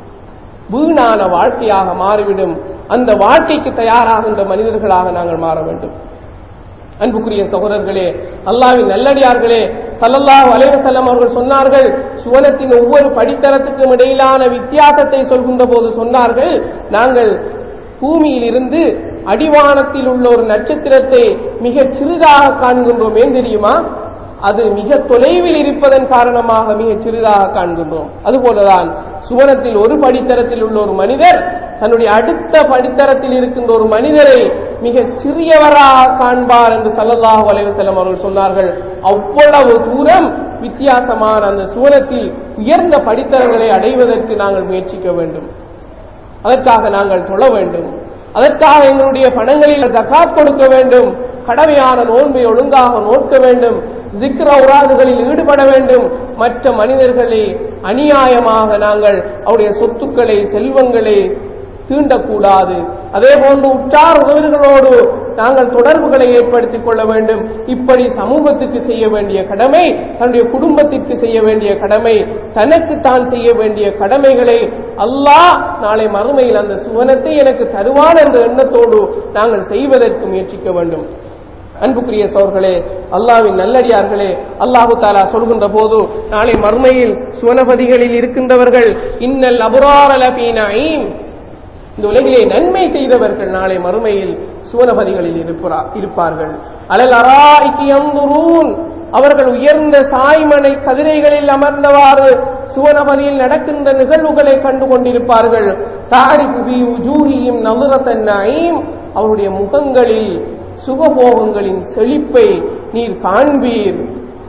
வீணான வாழ்க்கையாக மாறிவிடும் அந்த வாழ்க்கைக்கு தயாராகின்ற மனிதர்களாக நாங்கள் மாற வேண்டும் அன்புக்குரிய சகோதரர்களே அல்லாவின் நல்லடியார்களே சல்லல்லாஹு அலைஹி வஸல்லம் அவர்கள் சொன்னார்கள் சுவனத்தின் ஒவ்வொரு படித்தரத்துக்கும் இடையிலான வித்தியாசத்தை சொல்கின்ற போது சொன்னார்கள் நாங்கள் பூமியில் இருந்து அடிவானத்தில் உள்ள ஒரு நட்சத்திரத்தை மிகச் சிறிதாக காண்கின்றோம் ஏன் தெரியுமா அது மிக தொலைவில் இருப்பதன் காரணமாக மிகச் சிறிதாக காண்கின்றோம் அதுபோலதான் சுவனத்தில் ஒரு படித்தரத்தில் உள்ள ஒரு மனிதர் தன்னுடைய அடுத்த படித்தரத்தில் இருக்கின்ற ஒரு மனிதரை மிகச் சிறியவராக காண்பார் என்று சல்லல்லாஹு அலைஹி வஸல்லம் அவர்கள் சொன்னார்கள் அவ்வளவு தூரம் வித்தியாசமான அந்த சுவனத்தில் உயர்ந்த படித்தரங்களை அடைவதற்கு நாங்கள் முயற்சிக்க வேண்டும் அதற்காக நாங்கள் தொழ வேண்டும் அதற்காக எங்களுடைய பணங்களில் தக்காத் கொடுக்க வேண்டும் கடமையான நோன்பை ஒழுங்காக நோக்க வேண்டும் ஜிக்ர உராதுகளில் ஈடுபட வேண்டும் மற்ற மனிதர்களை அநியாயமாக நாங்கள் அவருடைய சொத்துக்களை செல்வங்களை தீண்டக்கூடாது அதே போன்று உற்றார் உறவினர்களோடு நாங்கள் தொடர்புகளை ஏற்படுத்திக் கொள்ள வேண்டும் இப்படி சமூகத்துக்கு செய்ய வேண்டிய கடமை தன்னுடைய குடும்பத்திற்கு செய்ய வேண்டிய கடமை தனக்கு தான் செய்ய வேண்டிய கடமைகளை அல்லாஹ் நாளை மறுமையில் அந்த சுவனத்தை எனக்கு தருவான் என்ற எண்ணத்தோடு நாங்கள் செய்வதற்கு முயற்சிக்க வேண்டும் அன்புக்குரிய சோர்களே அல்லாவின் நல்லடியார்களே அல்லாஹு தாலா சொல்கின்ற போது நாளை மறுமையில் சுவனபதிகளில் இருக்கின்றவர்கள் இன்னல் அபுராரலபீனாயும் இந்த உலகிலே நன்மை செய்தவர்கள் நாளை மறுமையில் சுவனபதிகளில் இருப்பா- இருப்பார்கள் அலல் அராய்க்கு அந்துரூன் அவர்கள் உயர்ந்த சாய்மனை கதிரைகளில் அமர்ந்தவாறு சுவனபதியில் நடக்கின்ற நிகழ்வுகளை கண்டு கொண்டிருப்பார்கள் தாரிஃபு பி உஜூஹியும் நதுரத்தன் நயீம் அவருடைய முகங்களில் சுகபோகங்களின் செழிப்பை நீர் காண்பீர்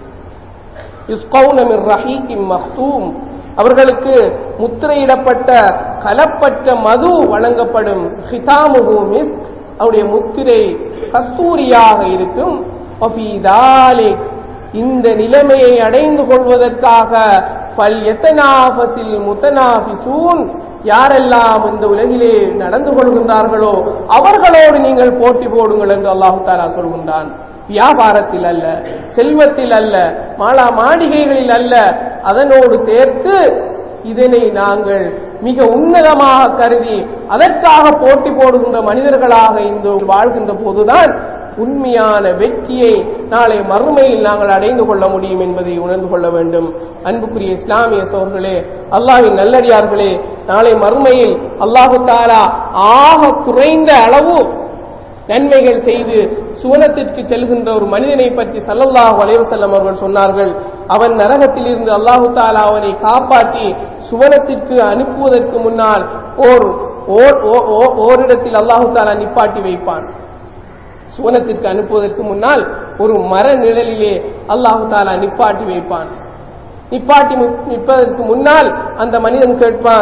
யுஸ்கௌன மின் ரஹீக்கின் மஹ்தூம் அவர்களுக்கு முத்திரையிடப்பட்ட கலப்பற்ற மது வழங்கப்படும் ஹிதாமுகு மிஸ்க் அவருடைய முத்திரை கஸ்தூரியாக இருக்கும் வஃபீ தாலிக் இந்த நிலைமையை அடைந்து கொள்வதற்காக பல் எத்தனாபசில் முத்தனாபிசூன் யாரெல்லாம் இந்த உலகிலே நடந்து கொள்கின்றார்களோ அவர்களோடு நீங்கள் போட்டி போடுங்கள் என்று அல்லாஹு தாலா சொல்கின்றான் வியாபாரத்தில் அல்ல செல்வத்தில் அல்ல மாலா மாளிகைகளில் அல்ல அதனோடு சேர்த்து இதனை நாங்கள் மிக உன்னதமாக கருதி அதற்காக போட்டி போடுகின்ற மனிதர்களாக இந்த வாழ்கின்ற போதுதான் உண்மையான வெற்றியை நாளை மறுமையில் நாங்கள் அடைந்து கொள்ள முடியும் என்பதை உணர்ந்து கொள்ள வேண்டும் அன்புக்குரிய இஸ்லாமிய சோர்களே அல்லாஹ்வின் நல்லடியார்களே நாளை மறுமையில் அல்லாஹு தாலா ஆக குறைந்த அளவு நன்மைகள் செய்து சுவனத்திற்கு செல்கின்ற ஒரு மனிதனை பற்றி சல்லல்லாஹு அலைஹி வஸல்லம் அவர்கள் சொன்னார்கள் அவன் நரகத்தில் இருந்து அல்லாஹு தாலா அவனை காப்பாற்றி சுவனத்திற்கு அனுப்புவதற்கு முன்னால் ஓர் ஓர்- ஓ- ஓ- ஓரிடத்தில் அல்லாஹு தாலா நிப்பாட்டி வைப்பான் சுவனத்திற்கு அனுப்புவதற்கு முன்னால் ஒரு மர நிழலிலே அல்லாஹு தாலா நிப்பாட்டி வைப்பான் நிப்பாட்டி மு- நிற்பதற்கு முன்னால் அந்த மனிதன் கேட்பான்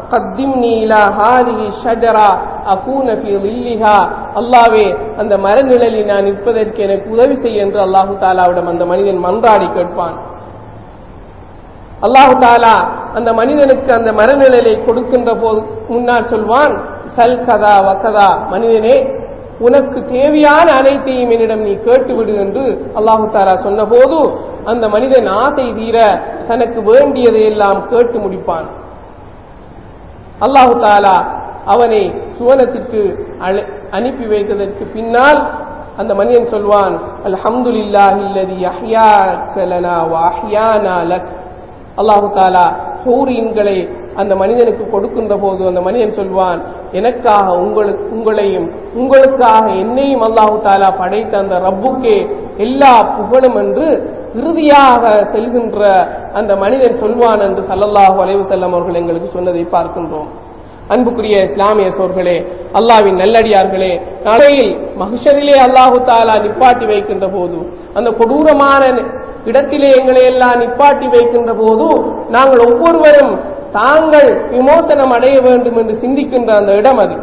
கத்திம்னி இலா ஹாதிஹி ஷஜரா அகூன ஃபீ லில்லிஹா அல்லாஹ்வே அந்த மரநிழலில் நான் நிற்பதற்கு எனக்கு உதவி செய் என்று அல்லாஹு தாலாவிடம் அந்த மனிதன் மன்றாடி கேட்பான் அல்லாஹு தாலா அந்த மனிதனுக்கு அந்த மரநிழலை கொடுக்கின்ற போது முன்னால் சொல்வான் சல் கதா வகதா மனிதனே உனக்கு தேவையான அனைத்தையும் என்னிடம் நீ கேட்டுவிடு என்று அல்லாஹு தாலா சொன்னபோது அந்த மனிதன் ஆசை தீர தனக்கு வேண்டியதை எல்லாம் கேட்டு முடிப்பான் அல்லாஹு தாலா அவனை சுவனத்திற்கு அழை- அனுப்பி வைத்ததற்கு பின்னால் அந்த மனிதன் சொல்வான் அல்ஹம்துலில்லாஹி அல்லதி அஹ்யாக்க லனா வ அஹ்யானா லக் அல்லாஹு தாலா ஹூரீன்களை அந்த மனிதனுக்கு கொடுக்கின்ற போது அந்த மனிதன் சொல்வான் எனக்காக உங்களுக்கு உங்களையும் உங்களுக்காக என்னையும் அல்லாஹு தாலா படைத்த அந்த ரப்புக்கே எல்லா புகழும் என்று இறுதியாக செல்கின்ற அந்த மனிதன் சொல்வான் என்று சல்லல்லாஹு அலைஹி வஸல்லம் அவர்கள் எங்களுக்கு சொன்னதை பார்க்கின்றோம் அன்புக்குரிய இஸ்லாமிய சோர்களே அல்லாவின் நல்லடியார்களே நாளையில் மகிஷரிலே அல்லாஹு தாலா நிப்பாட்டி வைக்கின்ற போது அந்த கொடூரமான இடத்திலே எங்களை எல்லாம் நிப்பாட்டி வைக்கின்ற போது நாங்கள் ஒவ்வொருவரும் தாங்கள் விமோசனம் அடைய வேண்டும் என்று சிந்திக்கின்ற அந்த இடம் அது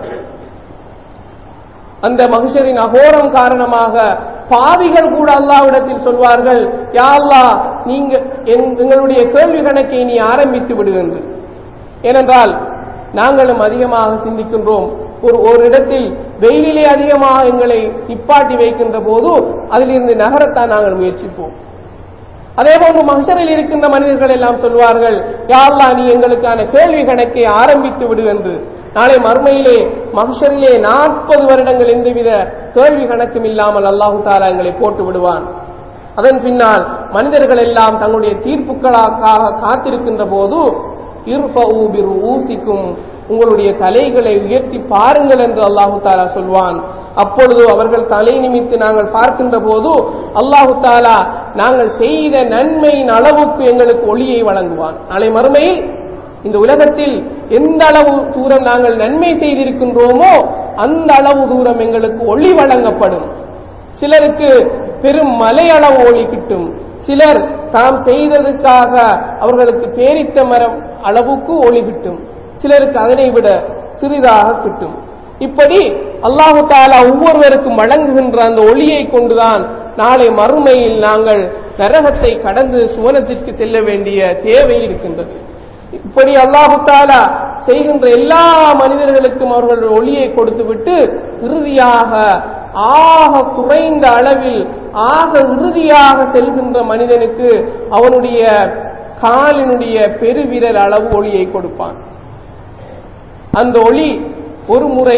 அந்த மகிஷரின் அகோரம் காரணமாக பாவிகள் கூட அல்லாவிடத்தில் சொல்வார்கள் யா அல்லாஹ் நீங்க எங்- எங்களுடைய கேள்வி கணக்கை நீ ஆரம்பித்து விடு என்று ஏனென்றால் நாங்களும் அதிகமாக சிந்திக்கின்றோம் ஒரு ஒரு இடத்தில் வெயிலிலே அதிகமாக எங்களை நிப்பாட்டி வைக்கின்ற போது அதிலிருந்து நகரத்தான் நாங்கள் முயற்சிப்போம் அதே போன்று மகசரில் இருக்கின்ற மனிதர்கள் எல்லாம் சொல்வார்கள் யா அல்லாஹ் நீ எங்களுக்கான கேள்வி கணக்கை ஆரம்பித்து விடு என்று நாளை மறுமையிலே மகசரிலே நாற்பது வருடங்கள் எந்தவித கேள்வி கணக்கும் இல்லாமல் அல்லாஹு தாலா எங்களை போட்டு விடுவான் அதன் பின்னால் மனிதர்கள் எல்லாம் தங்களுடைய தீர்ப்புகளுக்காக காத்திருக்கின்ற போது இர்ஃபஊ பிருஊசிக்கும் உங்களுடைய தலைகளை உயர்த்தி பாருங்கள் என்று அல்லாஹு தாலா சொல்வான் அப்பொழுது அவர்கள் தலை நிமித்து நாங்கள் பார்க்கின்ற போது அல்லாஹு தாலா நாங்கள் செய்த நன்மையின் அளவுக்கு எங்களுக்கு ஒளியை வழங்குவான் நாளை மறுமையில் இந்த உலகத்தில் எந்த அளவு தூரம் நாங்கள் நன்மை செய்திருக்கின்றோமோ அந்த அளவு தூரம் எங்களுக்கு ஒளி வழங்கப்படும் சிலருக்கு பெரும் மலை அளவு ஒளி கிட்டும் சிலர் தாம் செய்ததற்காக அவர்களுக்கு பேரித்த மரம் அளவுக்கு ஒளி கிட்டும் சிலருக்கு அதனை விட சிறிதாக கிட்டும் இப்படி அல்லாஹு தாலா ஒவ்வொருவருக்கும் வழங்குகின்ற அந்த ஒளியை கொண்டுதான் நாளை மறுமையில் நாங்கள் நரகத்தை கடந்து சுவனத்திற்கு செல்ல வேண்டிய தேவை இருக்கின்றது இப்படி அல்லாஹு தாலா செய்கின்ற எல்லா மனிதர்களுக்கும் அவர்கள் ஒளியை கொடுத்துவிட்டு இறுதியாக ஆக குறைந்த அளவில் ஆக இறுதியாக செல்கின்ற மனிதனுக்கு அவனுடைய காலினுடைய பெருவிரல் அளவு ஒளியை கொடுப்பான் அந்த ஒளி ஒரு முறை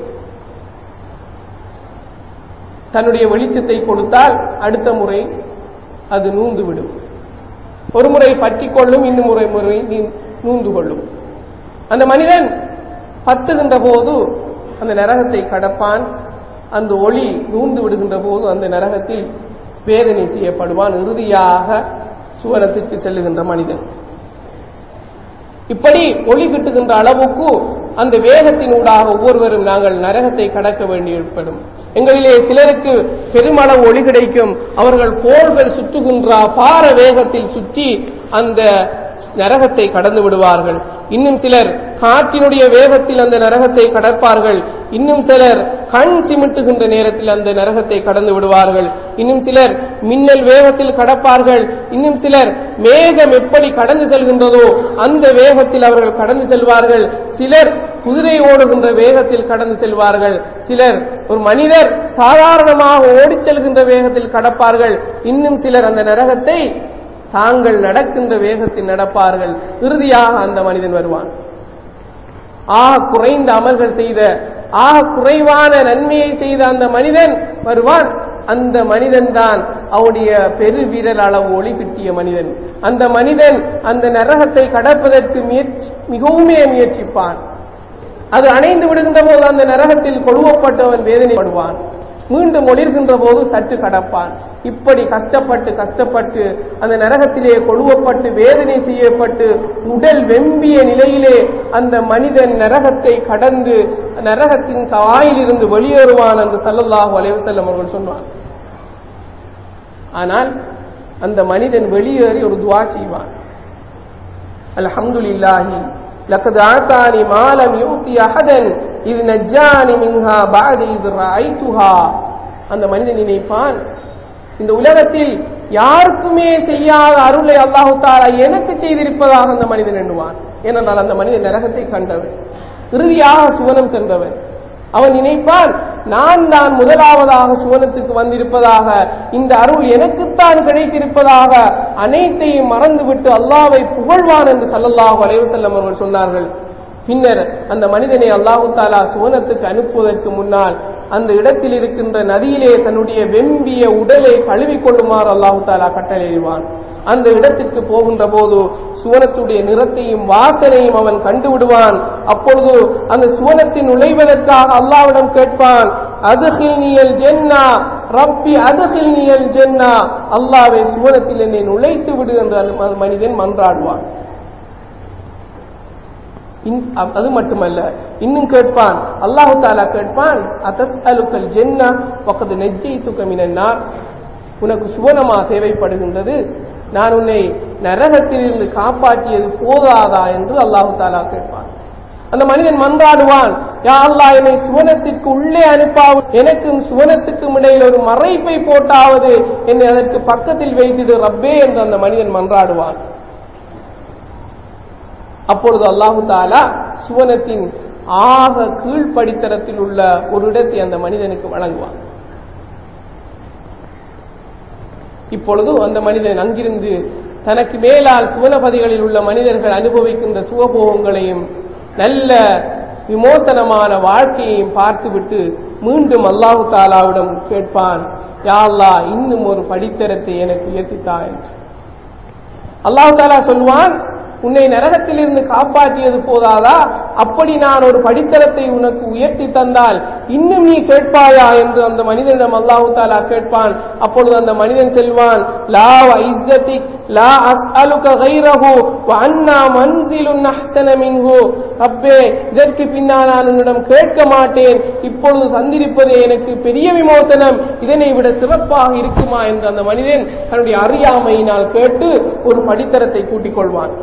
தன்னுடைய வெளிச்சத்தை கொடுத்தால் அடுத்த முறை அது நூந்து விடும் ஒரு முறை பற்றி கொள்ளும் இன்னும் முறை முறை நீ- நூந்து கொள்ளும் அந்த மனிதன் பத்துகின்ற போது அந்த நரகத்தை கடப்பான் அந்த ஒளி நூந்து விடுகின்ற போது அந்த நரகத்தில் வேதனை செய்யப்படுவான் இறுதியாக சுவனத்திற்கு செல்லுகின்ற மனிதன் இப்படி ஒளி கிட்டுகின்ற அளவுக்கு அந்த வேகத்தினூடாக ஒவ்வொருவரும் நாங்கள் நரகத்தை கடக்க வேண்டியிருப்படும் எங்களிலே சிலருக்கு பெருமளவு ஒளி கிடைக்கும் அவர்கள் கோள்கள் சுற்றுகின்ற அபார வேகத்தில் சுற்றி அந்த நரகத்தை கடந்து விடுவார்கள் இன்னும் சிலர் காற்றினுடைய வேகத்தில் அந்த நரகத்தை கடப்பார்கள் இன்னும் சிலர் கண் சிமிட்டுகின்ற நேரத்தில் அந்த நரகத்தை கடந்து விடுவார்கள் இன்னும் சிலர் மின்னல் வேகத்தில் கடப்பார்கள் இன்னும் சிலர் மேகம் எப்படி கடந்து செல்கின்றதோ அந்த வேகத்தில் அவர்கள் கடந்து செல்வார்கள் சிலர் குதிரை ஓடுகின்ற வேகத்தில் கடந்து செல்வார்கள் சிலர் ஒரு மனிதர் சாதாரணமாக ஓடிச் செல்கின்ற வேகத்தில் கடப்பார்கள் இன்னும் சிலர் அந்த நரகத்தை தாங்கள் நடக்கின்ற வேகத்தில் நடப்பார்கள் இறுதியாக அந்த மனிதன் வருவான் ஆக குறைந்த அமல்கள் செய்த ஆக குறைவான நன்மையை செய்த அந்த மனிதன் வருவான் அந்த மனிதன் தான் அவனுடைய பெருவிரல் அளவு ஒளி கிட்டிய மனிதன் அந்த மனிதன் அந்த நரகத்தை கடப்பதற்கு முயற்சி மிகவுமே முயற்சிப்பான் அது அணைந்து விடுகின்ற போது அந்த நரகத்தில் கொழுவப்பட்டவன் வேதனைப்படுவான் மீண்டும் ஒளிர்கின்ற போது சற்று கடப்பான் இப்படி கஷ்டப்பட்டு கஷ்டப்பட்டு அந்த நரகத்திலே கொழுவப்பட்டு வேதனை செய்யப்பட்டு உடல் வெம்பிய நிலையிலே அந்த மனிதன் நரகத்தை கடந்து நரகத்தின் வாயிலிருந்து வெளியேறுவான் என்று சல்லல்லாஹு அலைஹி வஸல்லம் அவர்கள் சொன்னார் ஆனால் அந்த மனிதன் வெளியேறி ஒரு துவா செய்வான் அல்ஹம்துலில்லாஹி லக்கது ஆத்தானி மாலம் யூத்தி அஹதன் இது நஜ்ஜானி மின்ஹா பாதி இது ராய்துஹா அந்த மனிதன் நினைப்பான் இந்த உலகத்தில் யாருக்குமே செய்யாத அருளை அல்லாஹு தாலா எனக்கு செய்திருப்பதாக அந்த மனிதன் எண்ணுவான் ஏனென்றால் அந்த மனிதன் நரகத்தை கண்டவன் இறுதியாக சுவனம் சென்றவன் அவன் நினைப்பான் நான் தான் முதலாவதாக சுவனத்துக்கு வந்திருப்பதாக இந்த அருள் எனக்குத்தான் கிடைத்திருப்பதாக அனைத்தையும் மறந்துவிட்டு அல்லாவை புகழ்வான் என்று சல்லல்லாஹு அலைவு செல்லம் அவர்கள் சொன்னார்கள் பின்னர் அந்த மனிதனை அல்லாஹு தாலா சுவனத்துக்கு அனுப்புவதற்கு முன்னால் அந்த இடத்தில் இருக்கின்ற நதியிலே தன்னுடைய வெம்பிய உடலை கழுவிக் கொள்ளுமாறு அல்லாஹு தாலா கட்டளையிடுவான் அந்த இடத்திற்கு போகின்ற போது சுவனத்துடைய நிறத்தையும் வாசனையும் அவன் கண்டு விடுவான் அப்பொழுது அந்த சுவனத்தின் நுழைவதற்காக அல்லாவிடம் கேட்பான் அதுகில் நீயல் ஜென்னா ரப்பி அதுகில் நீயல் ஜென்னா அல்லாவை சுவனத்தில் என்னை நுழைத்து விடு என்று அந்த மனிதன் மன்றாடுவான் அது மட்டுமல்ல இன்னும் கேட்பான் அல்லாஹு தாலா கேட்பான் அதஸ் அலுக்கல் ஜென்னா பக்கத்து நெஜ்ஜை துக்கமினார் உனக்கு சுவனமா தேவைப்படுகின்றது நான் உன்னை நரகத்திலிருந்து காப்பாற்றியது போதாதா என்று அல்லாஹு தாலா கேட்பான் அந்த மனிதன் மன்றாடுவான் யா அல்லா என்னை சுவனத்திற்கு உள்ளே அனுப்பாவு எனக்கும் சுவனத்துக்கும் இடையில் ஒரு மறைப்பை போட்டாவது என்னை அதற்கு பக்கத்தில் வைத்திடு ரப்பே என்று அந்த மனிதன் மன்றாடுவான் அப்பொழுது அல்லாஹு தாலா சுவனத்தின் ஆக கீழ்ப்படித்தரத்தில் உள்ள ஒரு இடத்தை அந்த மனிதனுக்கு வழங்குவான் இப்பொழுது அந்த மனிதன் அங்கிருந்து தனக்கு மேலால் சுவனபதிகளில் உள்ள மனிதர்கள் அனுபவிக்கின்ற சுகபோகங்களையும் நல்ல விமோசனமான வாழ்க்கையையும் பார்த்துவிட்டு மீண்டும் அல்லாஹு தாலாவிடம் கேட்பான் யாழ்லா இன்னும் ஒரு படித்தரத்தை எனக்கு உயர்த்தித்தா என்று அல்லாஹு தாலா சொல்வான் உன்னை நரகத்திலிருந்து காப்பாற்றியது போதாதா அப்படி நான் ஒரு படித்தரத்தை உனக்கு உயர்த்தி தந்தால் இன்னும் நீ கேட்பாயா என்று அந்த மனிதனிடம் அல்லாஹு தாலா கேட்பான் அப்பொழுது அந்த மனிதன் செல்வான் லா இஸ்ஸத்திக் லா அஸ்அலுக கைரஹு அன்னா மன்சிலுன் அஹ்சன மின்ஹு ரப்பே இதற்கு பின்னால் நான் உன்னிடம் கேட்க மாட்டேன் இப்பொழுது தந்திருப்பதே எனக்கு பெரிய விமோசனம் இதனை விட சிறப்பாக இருக்குமா என்று அந்த மனிதன் தன்னுடைய அறியாமையினால் கேட்டு ஒரு படித்தரத்தை கூட்டிக் கொள்வான்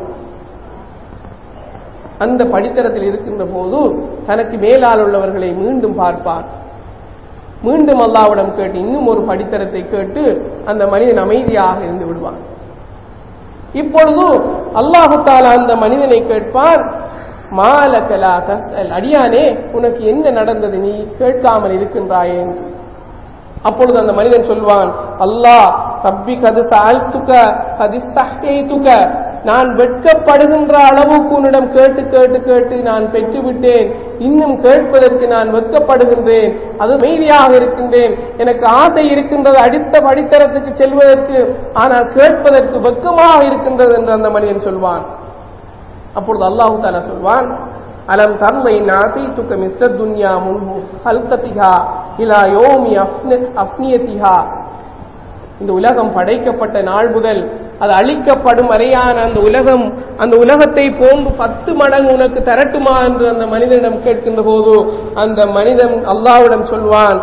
அந்த படித்தரத்தில் இருக்கின்ற போது தனக்கு மேலால் உள்ளவர்களை மீண்டும் பார்ப்பான் மீண்டும் அல்லாவிடம் கேட்டு இன்னும் ஒரு படித்தரத்தை கேட்டு அந்த மனிதன் அமைதியாக இருந்து விடுவான் இப்பொழுது அல்லாஹு தாலா அந்த மனிதனை கேட்பான் மாலகலா தஸ்அல் அடியானே உனக்கு என்ன நடந்தது நீ கேட்காமல் இருக்கின்றாயே என்று அப்பொழுது அந்த மனிதன் சொல்வான் அல்லாஹ் ரப்பி கது சாழ்த்துக்க கதிஸ்தகைத்துக்க நான் வெட்கப்படுகின்ற அளவுக்கு உன்னிடம் கேட்டு கேட்டு கேட்டு நான் பெற்றுவிட்டேன் இன்னும் கேட்பதற்கு நான் வெட்கப்படுகின்றேன் அது அமைதியாக இருக்கின்றேன் எனக்கு ஆசை இருக்கின்றது அடுத்த படித்தரத்துக்கு செல்வதற்கு ஆனால் கேட்பதற்கு வெட்கமாக இருக்கின்றது என்று அந்த மனிதன் சொல்வான் அப்பொழுது அல்லாஹு தாலா சொல்வான் அலம் தர்மை நாத்தை துக்க மிஸ்ர துன்யா முன்பு ஹல்கத்திகா இலா யோமி அப்னியத்திகா இந்த உலகம் படைக்கப்பட்ட நாள் முதல் அது அழிக்கப்படும் வரையான அந்த உலகம் அந்த உலகத்தை போன்று பத்து மடங்கு உனக்கு தரட்டுமா என்று அந்த மனிதனிடம் கேட்கின்ற போது அந்த மனிதன் அல்லாவிடம் சொல்வான்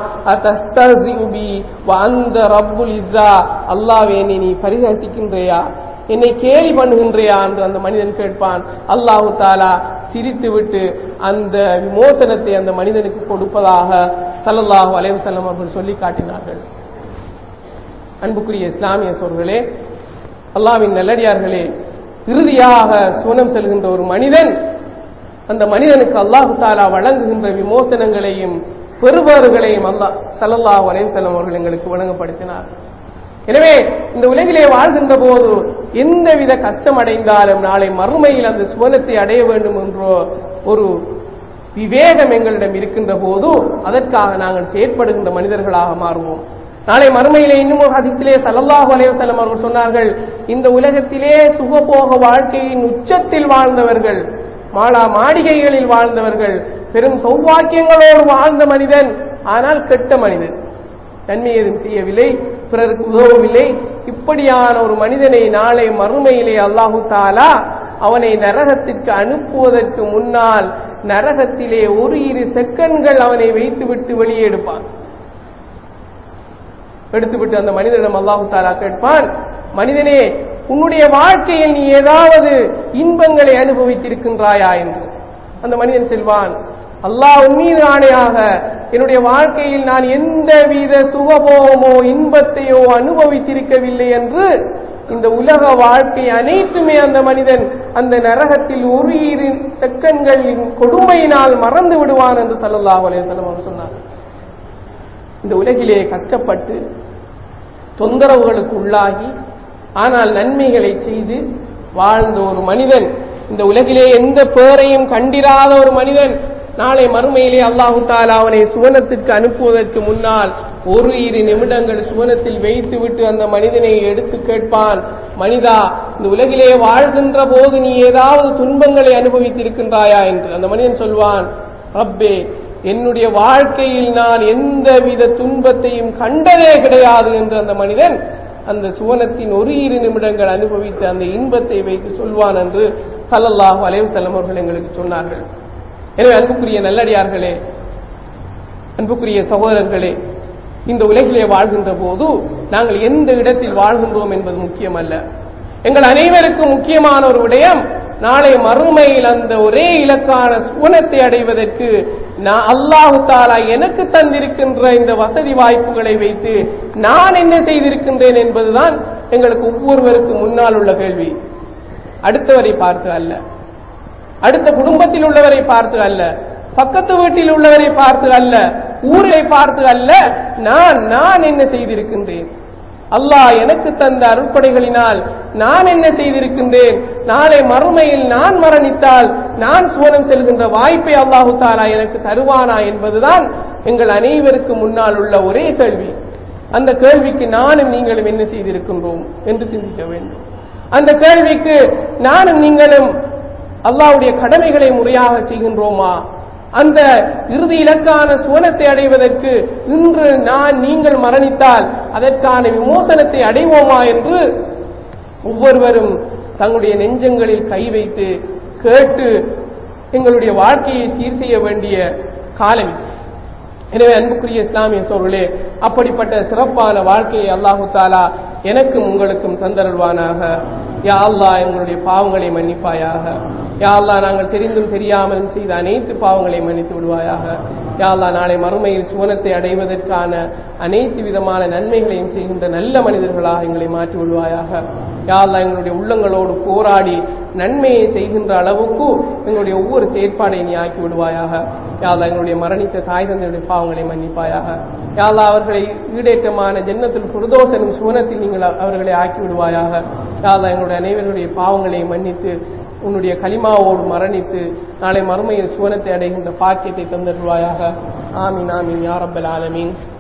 அந்த ரப்புல் இஸ்ஸா அல்லாவே நீ பரிகசிக்கின்றையா என்னை கேலி பண்ணுகின்றையா என்று அந்த மனிதன் கேட்பான் அல்லாஹு தாலா சிரித்து விட்டு அந்த விமோசனத்தை அந்த மனிதனுக்கு கொடுப்பதாக சல்லல்லாஹு அலைவசல்லம் அவர்கள் சொல்லி காட்டினார்கள் அன்புக்குரிய இஸ்லாமிய சோர்களே அல்லாவின் நல்லடியார்களே இறுதியாக சோனம் செல்கின்ற ஒரு மனிதன் அந்த மனிதனுக்கு அல்லாஹு தாலா வழங்குகின்ற விமோசனங்களையும் பெறுபவர்களையும் அல்லாஹ் சல்லல்லாஹு அலைவசல்லம் அவர்கள் எங்களுக்கு வழங்கப்படுத்தினார் எனவே இந்த உலகிலே வாழ்கின்ற போது எந்தவித கஷ்டம் அடைந்தாலும் நாளை மறுமையில் அந்த சுவனத்தை அடைய வேண்டும் என்றோ ஒரு விவேகம் எங்களிடம் இருக்கின்ற போது அதற்காக நாங்கள் செயற்படுகின்ற மனிதர்களாக மாறுவோம் நாளை மறுமையிலே இன்னும் ஒரு ஹதிசிலே சல்லல்லாஹு அலைவசல்லம் அவர்கள் சொன்னார்கள் இந்த உலகத்திலே சுகபோக வாழ்க்கையின் உச்சத்தில் வாழ்ந்தவர்கள் மாளா மாளிகைகளில் வாழ்ந்தவர்கள் பெரும் சௌவாக்கியங்களோடு வாழ்ந்த மனிதன் ஆனால் கெட்ட மனிதன் நன்மை எதுவும் செய்யவில்லை பிறருக்கு உதவவில்லை இப்படியான ஒரு மனிதனை நாளை மறுமையிலே அல்லாஹு தாலா அவனை நரகத்திற்கு அனுப்புவதற்கு முன்னால் நரகத்திலே ஒரு இரு செகண்ட்கள் அவனை வைத்துவிட்டு வெளியே எடுப்பான் எடுத்துவிட்டு அந்த மனிதனிடம் அல்லாஹு தாலா கேட்பான் மனிதனே உன்னுடைய வாழ்க்கையில் நீ ஏதாவது இன்பங்களை அனுபவித்திருக்கின்றாயா என்று அந்த மனிதன் செல்வான் அல்லாஹ் உன் மீது ஆணையாக என்னுடைய வாழ்க்கையில் நான் எந்தவித சுகபோகமோ இன்பத்தையோ அனுபவித்திருக்கவில்லை என்று இந்த உலக வாழ்க்கை அனைத்துமே அந்த மனிதன் அந்த நரகத்தில் ஒரு இரு செக்கன்களின் கொடுமையினால் மறந்து விடுவான் என்று சல்லல்லாஹு அலைஹி வஸல்லம் அவர் சொன்னார் இந்த உலகிலே கஷ்டப்பட்டு தொந்தரவுகளுக்கு உள்ளாகி ஆனால் நன்மைகளை செய்து வாழ்ந்த ஒரு மனிதன் இந்த உலகிலே எந்த பேரையும் கண்டிராத ஒரு மனிதன் நாளை மறுமையிலே அல்லாஹு தாலா அவனை சுவனத்திற்கு அனுப்புவதற்கு முன்னால் ஒரு இரு நிமிடங்கள் சுவனத்தில் வைத்துவிட்டு அந்த மனிதனை எடுத்து கேட்பான் மனிதா இந்த உலகிலே வாழ்கின்ற போது நீ ஏதாவது துன்பங்களை அனுபவித்திருக்கின்றாயா என்று அந்த மனிதன் சொல்வான் ரப்பே என்னுடைய வாழ்க்கையில் நான் எந்தவித துன்பத்தையும் கண்டதே கிடையாது என்று அந்த மனிதன் அந்த சுவனத்தின் ஒரு இரு நிமிடங்கள் அனுபவித்து அந்த இன்பத்தை வைத்து சொல்வான் என்று சல்லல்லாஹு அலைவசல்லம் அவர்கள் எங்களுக்கு சொன்னார்கள் எனவே அன்புக்குரிய நல்லடியார்களே அன்புக்குரிய சகோதரர்களே இந்த உலகிலே வாழ்கின்ற போது நாங்கள் எந்த இடத்தில் வாழ்கின்றோம் என்பது முக்கியமல்ல எங்கள் அனைவருக்கும் முக்கியமான ஒரு விடயம் நாளை மறுமையில் அந்த ஒரே இலக்கான சுவனத்தை அடைவதற்கு நான் அல்லாஹு தாலா எனக்கு தந்திருக்கின்ற இந்த வசதி வாய்ப்புகளை வைத்து நான் என்ன செய்திருக்கின்றேன் என்பதுதான் எங்களுக்கு ஒவ்வொருவருக்கு முன்னால் உள்ள கேள்வி அடுத்தவரை பார்த்து அல்ல அடுத்த குடும்பத்தில் உள்ளவரை பார்த்து அல்ல பக்கத்து வீட்டில் உள்ளவரை பார்த்து அல்ல ஊரை பார்த்து அல்ல நான் நான் என்ன செய்திருக்கின்றேன் அல்லாஹ் எனக்கு தந்த அருட்படைகளினால் நான் என்ன செய்திருக்கின்றேன் நாளை மறுமையில் நான் மரணித்தால் நான் சுவனம் செல்கின்ற வாய்ப்பை அல்லாஹு தாலா எனக்கு தருவானா என்பதுதான் எங்கள் அனைவருக்கு முன்னால் உள்ள ஒரே கேள்வி அந்த கேள்விக்கு நானும் நீங்களும் என்ன செய்திருக்கின்றோம் என்று சிந்திக்க வேண்டும் அந்த கேள்விக்கு நானும் நீங்களும் அல்லாவுடைய கடமைகளை முறையாக செய்கின்றோமா அந்த இறுதி இலக்கான சுவனத்தை அடைவதற்கு இன்று நான் நீங்கள் மரணித்தால் அதற்கான விமோசனத்தை அடைவோமா என்று ஒவ்வொருவரும் தங்களுடைய நெஞ்சங்களில் கை வைத்து கேட்டு எங்களுடைய வாழ்க்கையை சீர் செய்ய வேண்டிய காலம் இது. எனவே அன்புக்குரிய இஸ்லாமிய சோர்களே அப்படிப்பட்ட சிறப்பான வாழ்க்கையை அல்லாஹு தாலா எனக்கும் உங்களுக்கும் தந்தருள்வானாக யா அல்லாஹ் எங்களுடைய பாவங்களை மன்னிப்பாயாக யா அல்லாஹ் நாங்கள் தெரிந்தும் தெரியாமலும் செய்த அனைத்து பாவங்களை மன்னித்து விடுவாயாக யா அல்லாஹ் நாளை மறுமையில் சுவனத்தை அடைவதற்கான அனைத்து விதமான நன்மைகளையும் செய்கின்ற நல்ல மனிதர்களாக எங்களை மாற்றி விடுவாயாக யா அல்லாஹ் எங்களுடைய உள்ளங்களோடு போராடி நன்மையை செய்கின்ற அளவுக்கு எங்களுடைய ஒவ்வொரு செயற்பாடையும் நீ ஆக்கி விடுவாயாக யா அல்லாஹ் எங்களுடைய மரணித்த தாய் தந்தையுடைய பாவங்களை மன்னிப்பாயாக யா அல்லாஹ் அவர்களை ஈடேற்றமான ஜன்னத்தில் சுரதோசனும் சுவனத்தில் நீங்கள் அவர்களை ஆக்கி விடுவாயாக யா அல்லாஹ் எங்களுடைய அனைவருடைய பாவங்களை மன்னித்து உன்னுடைய கலிமாவோடு மரணித்து நாளை மறுமையில் சுவனத்தை அடைகின்ற பாக்கியத்தை தந்தருவாயாக ஆமீன் ஆமீன் யாரப்பல் ஆலமீன்